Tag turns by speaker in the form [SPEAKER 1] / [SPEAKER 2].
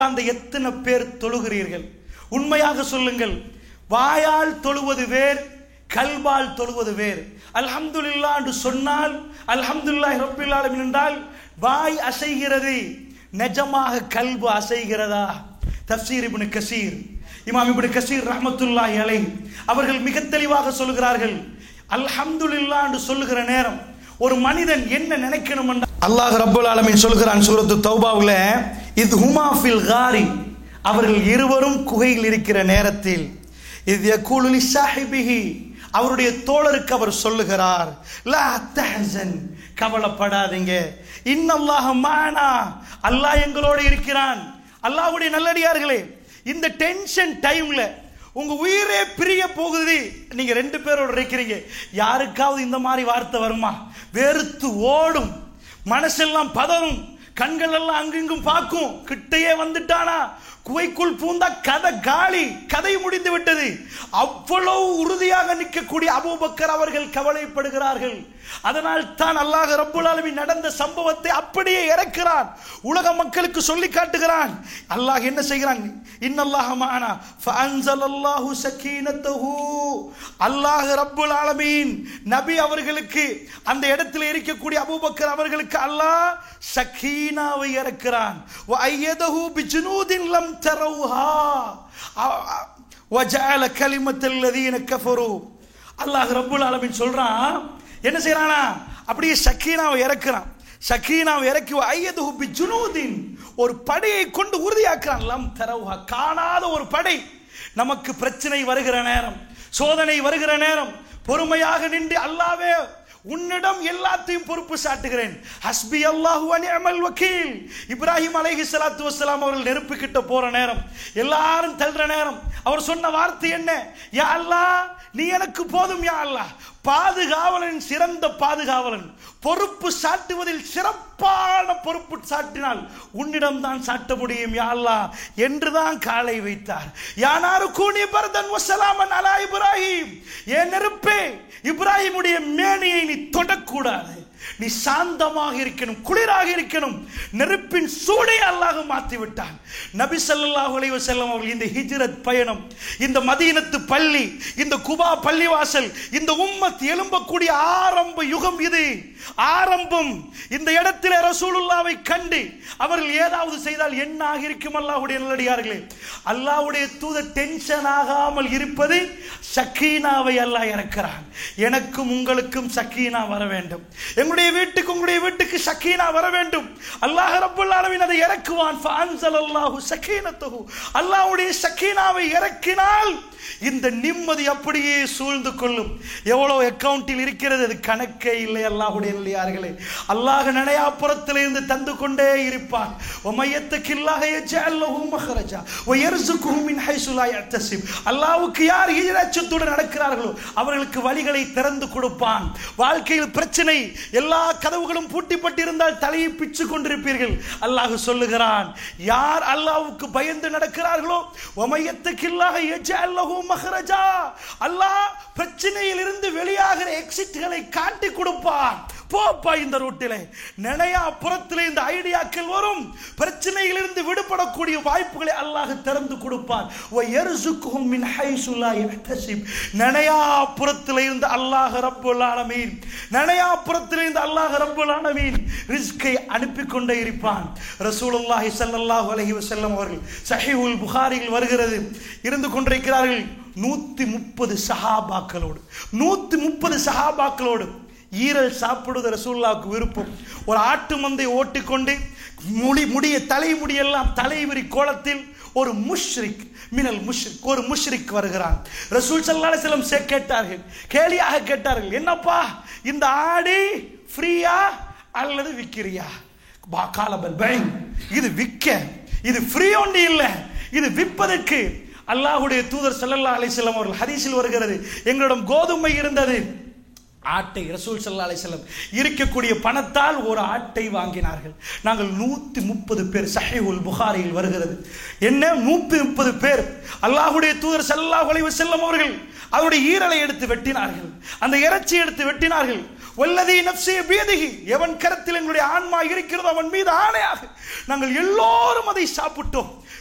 [SPEAKER 1] அந்த எத்தனை பேர் தொழுகிறீர்கள் உண்மையாக சொல்லுங்கள் வாயால் தொழுவது வேர் கல்வால் தொழுவது வேர் அல்ஹம்துலில்லாஹ் என்று சொன்னால் அல்ஹம்துலில்லாஹி ரப்பில் ஆலமீன் என்றால் வாய் அசைகிறது நிஜமாக கல்பு அசைகிறதா தஃப்சீர் இப்னு கசீர் இமாம் இப்னு கசீர் ரஹ்மத்துல்லாஹி அலைஹி அவர்கள் மிக தெளிவாக சொல்கிறார்கள் அல்ஹம்துலில்லாஹ் என்று சொல்லுகிற நேரம் ஒரு மனிதன் என்ன நினைக்கணும் என்றால் அல்லாஹ் ரப்பல் ஆலமீன் சொல்கிறான் சூரத்து தௌபாவுல இது ஹுமா ஃபில் காரி அவர்கள் இருவரும் குகையில் இருக்கிற நேரத்தில் இது யகூலு சாஹிபிஹி அவருடைய தோழருக்கு அவர் சொல்லுகிறார் லா தஹசன் கவலைப்படாதீங்க இன்னல்லாஹ மானா அல்லாஹ் எங்களோடு இருக்கிறான் அல்லாஹ்வுடைய நல்லடியார்களே இந்த டென்ஷன் டைம்ல உங்க உயிரே பிரிய போகுது நீங்க ரெண்டு பேரோட இருக்கிறீங்க யாருக்காவது இந்த மாதிரி வார்த்தை வருமா வெறுத்து ஓடும் மனசெல்லாம் பதறும் கண்கள் எல்லாம் அங்கிங்கும் பார்க்கும் கிட்டையே வந்துட்டானா குவைக்குள் பூந்தா கதை காலி கதை முடிந்து விட்டது அவ்வளவு உறுதியாக நிற்கக்கூடிய அபூபக்கர் அவர்கள் கவலைப்படுகிறார்கள் அதனால் தான் அல்லாஹ் ரப்புல் ஆலமீன் நடந்த சம்பவத்தை அப்படியே இறக்கிறான் உலக மக்களுக்கு சொல்லி காட்டுகிறான் அல்லாஹ் என்ன செய்கிறான் இன்னல்லாஹ மானா ஃபஅன்ஸலல்லாஹு சக்கீனத்தஹு அல்லாஹ் ரப்புல் ஆலமீன் நபி அவர்களுக்கு அந்த இடத்துல இருக்கக்கூடிய அபூபக்கர் அவர்களுக்கு அல்லாஹ் சக்கீனாவை இறக்கிறான் வ ஐயதஹு பிஜுனூதின் லம் தரவுஹா வஜஅல கலிமத்தல் லதீன கஃபரு அல்லாஹ் ரப்புல் ஆலமீன் சொல்றான் என்ன செய்யறானா அப்படியே சக்கீனாவை இறக்குறான் சக்கீனாவை இறக்கி ஐயது ஹுப்பி ஜுனூதின் ஒரு படையை கொண்டு உறுதியாக்குறான் லம் தரவுஹா காணாத ஒரு படை நமக்கு பிரச்சனை வருகிற நேரம் சோதனை வருகிற நேரம் பொறுமையாக நின்று அல்லாவே உன்னிடம் எல்லாத்தையும் பொறுப்பு சாட்டுகிறேன் ஹஸ்பி அல்லாஹு அனிஅமல் வக்கீல் இப்ராஹிம் அலைஹி ஸலாத்து வஸ்ஸலாம் அவர்கள் நெருப்பு கிட்ட போற நேரம் எல்லாரும் தள்ளுற நேரம் அவர் சொன்ன வார்த்தை என்ன யா அல்லாஹ் நீ எனக்கு போதும் யா அல்லாஹ் பாதுகாவலன் சிறந்த பாதுகாவலன் பொறுப்பு சாட்டுவதில் சிறப்பான பொறுப்பு சாட்டினால் உன்னிடம் தான் சாட்ட முடியும் யா அல்லாஹ் என்றுதான் காலை வைத்தார் யானாரு கூனி பரதன் வசலாமன் அலா இப்ராஹிம் ஏன் நெருப்பே இப்ராஹிமுடைய மேனியை நீ தொடக்கூடாது நீ சாந்தமாக இருக்கணும் குளிராக இருக்கணும் நெருப்பின் சூடை அல்லாஹ் மாற்றி விட்டான் நபி ஸல்லல்லாஹு அலைஹி வஸல்லம் அவர்கள் இந்த ஹிஜ்ரத் பயணம் இந்த மதீனத்து பள்ளி இந்த குபா பள்ளிவாசல் இந்த உம்மத் எழும்பக்கூடிய ஆரம்ப யுகம் இது ஆரம்பம் இந்த இடத்திலே ரசூலுல்லாவை கண்டு அவர்கள் ஏதாவது செய்தால் என்ன ஆகியிருக்கும் அல்லாஹ்வுடைய நல்லடியார்களே அல்லாஹ்வுடைய தூதர் டென்ஷன் ஆகாமல் இருப்பது சக்கீனாவை அல்லாஹ் இறக்கிறான் எனக்கும் உங்களுக்கும் சக்கீனா வர வேண்டும் எங்களுடைய வீட்டுக்கு உங்களுடைய வீட்டுக்கு சக்கீனா வர வேண்டும் அல்லாஹ் ரப்பல் ஆலமீன் அதை இறக்குவான் ஃபஅன்ஸலல்லாஹு சக்கீனத்தஹு அல்லாஹ்வுடைய சக்கீனாவை இறக்கினால் இந்த நிம்மதி அப்படியே சூழ்ந்து கொள்ளும் எவ்வளவு அக்கவுண்டில் இருக்கிறது அது கணக்கே இல்லை அல்லாஹுடைய இல்லையார்களே அல்லாஹ் நனையாப்புறத்தில் இருந்து தந்து கொண்டே இருப்பான் ஒமையத்துக்கு இல்லாக எஜல்லஹு மஹரஜா ஒயர்சுகுஹு மின் ஹைசு லா யஹ்தசிப் அல்லாஹ்வுக்கு யார் ஈரச்சத்துடன் நடக்கிறார்களோ அவர்களுக்கு வழிகளை திறந்து கொடுப்பான் வாழ்க்கையில் பிரச்சனை எல்லா கதவுகளும் பூட்டிப்பட்டிருந்தால் தலையை பிச்சு கொண்டிருப்பீர்கள் அல்லாஹ் சொல்லுகிறான் யார் அல்லாஹ்வுக்கு பயந்து நடக்கிறார்களோ ஒமையத்துக்கு இல்லாக எஜல்லஹு மஹரஜா அல்லாஹ் பிரச்சனையில் இருந்து வெளியாகிற எக்ஸிட்களை காட்டி கொடுப்பான் போப்பா இந்த ரூட்டிலே நினையா புறத்திலே இந்த ஐடியாக்கள் வரும் பிரச்சனையிலிருந்து விடுபடக்கூடிய வாய்ப்புகளை அல்லாஹ் திறந்து கொடுப்பான் வ யர்சுக்குஹும் மின் ஹைசு லா யஹ்தசிப் நினையா புறத்திலே இருந்து அல்லாஹ் ரப்பல் ஆலமீன் நினையா புறத்திலே இருந்து அல்லாஹ் ரப்பல் ஆலமீன் ரிஸ்கை அனுப்பி கொண்டே இருப்பான் ரசூலுல்லாஹி ஸல்லல்லாஹு அலைஹி வஸல்லம் அவர்கள் சஹீஹுல் புகாரியில் வருகிறது இருந்து கொண்டிருக்கிறார்கள் நூத்தி முப்பது சஹாபாக்களோடு நூத்தி முப்பது சஹாபாக்களோடு ஈரல் சாப்பிடுவது ரசூல்லாவுக்கு விருப்பம் ஒரு ஆட்டு மந்தை ஓட்டிக்கொண்டு முடி முடிய தலைமுடியெல்லாம் தலைவிரி கோலத்தில் ஒரு முஷ்ரிக் மினல் முஷ்ரிக் ஒரு முஷ்ரிக் வருகிறான் ரசூல் சல்லா செல்லம் கேட்டார்கள் கேலியாக கேட்டார்கள் என்னப்பா இந்த ஆடு ஃப்ரீயா அல்லது விக்கிறியா பா காலபல் பைங் இது விற்க இது ஃப்ரீ ஒன்று இல்லை இது விற்பதற்கு அல்லாஹுடைய தூதர் சல்லல்லா அலிசல்லம் அவர்கள் ஹதீஸில் வருகிறது எங்களிடம் கோதுமை இருந்தது ஆட்டை ரசூல் சல்லா அலிசல்லம் இருக்கக்கூடிய பணத்தால் ஒரு ஆட்டை வாங்கினார்கள் நாங்கள் நூற்றி முப்பது பேர் சஹீஹுல் புகாரியில் வருகிறது என்ன நூற்றி முப்பது பேர் அல்லாஹுடைய தூதர் சல்லாஹ் அலைஹி வஸல்லம் அவர்கள் அவருடைய ஈரலை எடுத்து வெட்டினார்கள் அந்த இறைச்சி எடுத்து வெட்டினார்கள் வல்லதி நப்சே பேதிகி எவன் கரத்தில் எங்களுடைய ஆன்மா இருக்கிறதோ அவன் மீது ஆணையாக நாங்கள் எல்லோரும் அதை சாப்பிட்டோம்